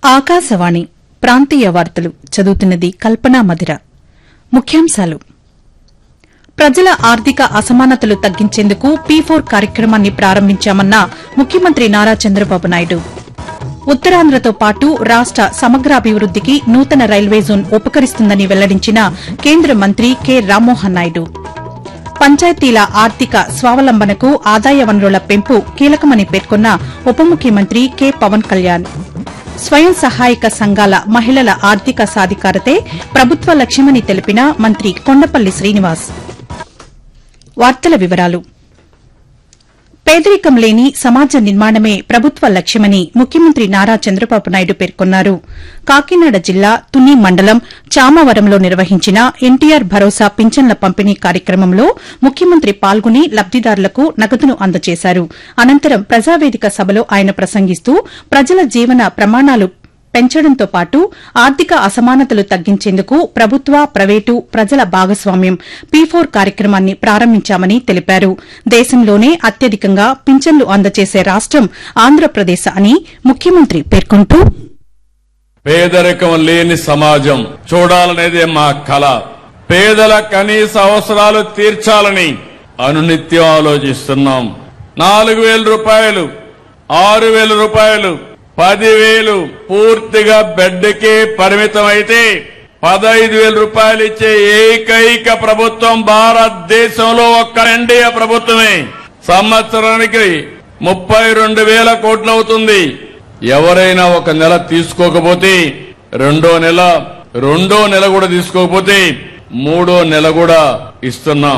ఆకాశవాణి ప్రాంతీయ వార్తలు చదువుతున్నది కల్పనా మధిర ముఖ్యాంశాలు ప్రజల ఆర్థిక అసమానతలు తగ్గించేందుకు పీ ఫోర్ కార్యక్రమాన్ని ప్రారంభించామన్న ముఖ్యమంత్రి నారా చంద్రబాబు నాయుడు ఉత్తరాంధ్రతో పాటు రాష్ట సమగ్రాభివృద్దికి నూతన రైల్వే జోన్ ఉపకరిస్తుందని వెల్లడించిన కేంద్ర మంత్రి కె రామ్మోహన్ నాయుడు పంచాయతీల ఆర్థిక స్వావలంబనకు ఆదాయ వనరుల పెంపు కీలకమని పేర్కొన్న ఉప ముఖ్యమంత్రి కె పవన్ కళ్యాణ్ స్వయం సహాయక సంఘాల మహిళల ఆర్థిక సాధికారతే ప్రభుత్వ లక్ష్యమని తెలిపిన మంత్రి కొండపల్లి శ్రీనివాస్ వార్తల వివరాలు పేదరికం లేని సమాజ నిర్మాణమే ప్రభుత్వ లక్ష్యమని ముఖ్యమంత్రి నారా చంద్రబాబు నాయుడు పేర్కొన్నారు కాకినాడ జిల్లా తుని మండలం చామవరంలో నిర్వహించిన ఎన్టీఆర్ భరోసా పింఛన్ల పంపిణీ కార్యక్రమంలో ముఖ్యమంత్రి పాల్గొని లబ్దిదారులకు నగదును అందజేశారు అనంతరం ప్రజావేదిక సభలో ఆయన ప్రసంగిస్తూ ప్రజల జీవన ప్రమాణాలు పెంచడంతో పాటు ఆర్థిక అసమానతలు తగ్గించేందుకు ప్రభుత్వ ప్రైవేటు ప్రజల భాగస్వామ్యం పీ ఫోర్ కార్యక్రమాన్ని ప్రారంభించామని తెలిపారు దేశంలోనే అత్యధికంగా పింఛన్లు అందజేసే రాష్టం ఆంధ్రప్రదేశ్ అని ముఖ్యమంత్రి పేర్కొంటూ పేదరికం లేని సమాజం చూడాలనేదే మా కళ పేదల కనీస అవసరాలు తీర్చాలని అనునిత్యం ఆలోచిస్తున్నాం నాలుగు వేల రూపాయలు ఆరు వేల రూపాయలు పదివేలు పూర్తిగా బెడ్కే పరిమితం అయితే పదహైదు వేల రూపాయలు ఇచ్చే ఏకైక ప్రభుత్వం భారతదేశంలో ఒక్క ఎన్డీఏ ప్రభుత్వమే సంవత్సరానికి ముప్పై రెండు వేల కోట్లు అవుతుంది ఎవరైనా ఒక నెల తీసుకోకపోతే రెండో నెల రెండో నెల కూడా తీసుకోకపోతే మూడో నెల కూడా ఇస్తున్నాం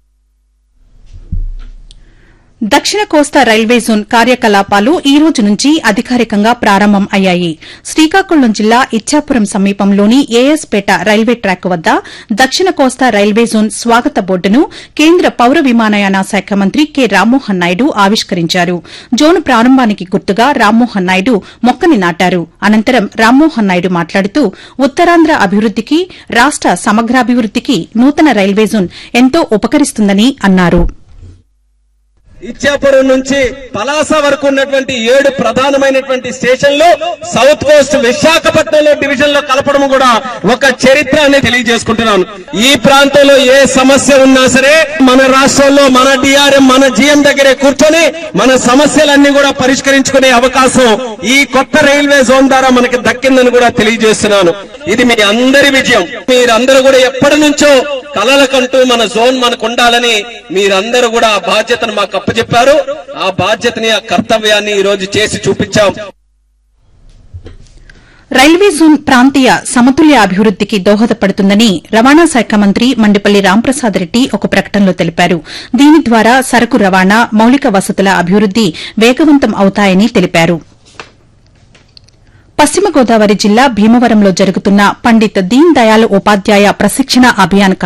దక్షిణ కోస్తా రైల్వే జోన్ కార్యకలాపాలు ఈ రోజు నుంచి అధికారికంగా ప్రారంభం అయ్యాయి శ్రీకాకుళం జిల్లా ఇచ్చాపురం సమీపంలోని ఏఎస్పేట రైల్వే ట్రాక్ వద్ద దక్షిణ కోస్తా రైల్వే జోన్ స్వాగత బోర్డును కేంద్ర పౌర విమానయాన శాఖ మంత్రి కె రామ్మోహన్ నాయుడు ఆవిష్కరించారు జోన్ ప్రారంభానికి గుర్తుగా రామ్మోహన్ నాయుడు మొక్కని నాటారు అనంతరం రామ్మోహన్ నాయుడు మాట్లాడుతూ ఉత్తరాంధ్ర అభివృద్దికి రాష్ట సమగ్రాభివృద్దికి నూతన రైల్వే జోన్ ఎంతో ఉపకరిస్తుందని అన్నారు ఇచ్చాపురం నుంచి పలాస వరకు ఉన్నటువంటి ఏడు ప్రధానమైనటువంటి స్టేషన్లు సౌత్ కోస్ట్ విశాఖపట్నంలో డివిజన్ లో కలపడం కూడా ఒక చరిత్ర అని తెలియజేసుకుంటున్నాను ఈ ప్రాంతంలో ఏ సమస్య ఉన్నా సరే మన రాష్ట్రంలో మన డిఆర్ఎం మన జిఎం దగ్గరే కూర్చొని మన సమస్యలన్నీ కూడా పరిష్కరించుకునే అవకాశం ఈ కొత్త రైల్వే జోన్ ద్వారా మనకి దక్కిందని కూడా తెలియజేస్తున్నాను ఇది మీ అందరి విజయం మీరందరూ కూడా ఎప్పటి నుంచో కలలకంటూ మన జోన్ మనకు ఉండాలని మీరందరూ కూడా ఆ బాధ్యతను మాకు అప్పచెప్పారు ఆ బాధ్యతని ఆ కర్తవ్యాన్ని ఈ రోజు చేసి చూపించాం రైల్వే జోన్ ప్రాంతీయ సమతుల్య అభివృద్దికి దోహదపడుతుందని రవాణా శాఖ మంత్రి మండిపల్లి రాంప్రసాద్ రెడ్డి ఒక ప్రకటనలో తెలిపారు దీని ద్వారా సరకు రవాణా మౌలిక వసతుల అభివృద్ది వేగవంతం అవుతాయని తెలిపారు పశ్చిమ గోదావరి జిల్లా భీమవరంలో జరుగుతున్న పండిత్ దీన్ దయాళ్ ఉపాధ్యాయ ప్రశిక్షణ అభియాన్